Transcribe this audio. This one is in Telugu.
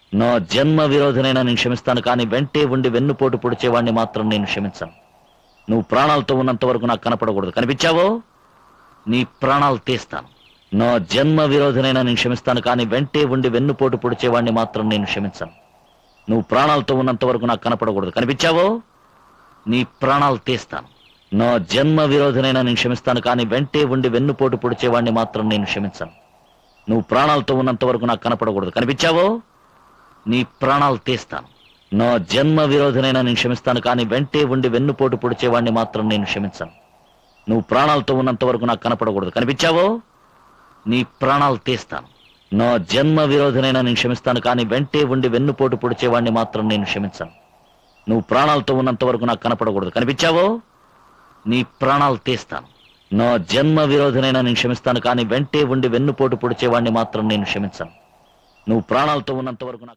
నా జన్మ విరోధనైనా నేను క్షమిస్తాను కానీ వెంటే ఉండి వెన్నుపోటు పొడిచేవాడిని మాత్రం నేను క్షమించను నువ్వు ప్రాణాలతో ఉన్నంత వరకు నాకు కనపడకూడదు కనిపించావో నీ ప్రాణాలు తీస్తాను నా జన్మ విరోధనైనా నేను క్షమిస్తాను కానీ వెంటే ఉండి వెన్నుపోటు పొడిచేవాడిని మాత్రం నేను క్షమించను నువ్వు ప్రాణాలతో ఉన్నంత వరకు నాకు కనపడకూడదు కనిపించావో నీ ప్రాణాలు తీస్తాను నా జన్మ విరోధనైనా నేను క్షమిస్తాను కానీ వెంటే ఉండి వెన్నుపోటు పొడిచేవాడిని మాత్రం నేను క్షమించను నువ్వు ప్రాణాలతో ఉన్నంత వరకు నాకు కనపడకూడదు కనిపించావో నీ ప్రాణాలు తీస్తాను నా జన్మ విరోధనైనా నేను క్షమిస్తాను కానీ వెంటే ఉండి వెన్నుపోటు పొడిచేవాడిని మాత్రం నేను క్షమించను నువ్వు ప్రాణాలతో ఉన్నంత వరకు నాకు కనపడకూడదు కనిపించావో నీ ప్రాణాలు తీస్తాను నా జన్మ విరోధనైనా నేను క్షమిస్తాను కానీ వెంటే ఉండి వెన్నుపోటు పొడిచేవాడిని మాత్రం నేను క్షమించను నువ్వు ప్రాణాలతో ఉన్నంత వరకు నాకు కనపడకూడదు కనిపించావో నీ ప్రాణాలు తీస్తాను నా జన్మ విరోధనైనా నేను క్షమిస్తాను కానీ వెంటే ఉండి వెన్నుపోటు పొడిచేవాడిని మాత్రం నేను క్షమించను నువ్వు ప్రాణాలతో ఉన్నంత వరకు నాకు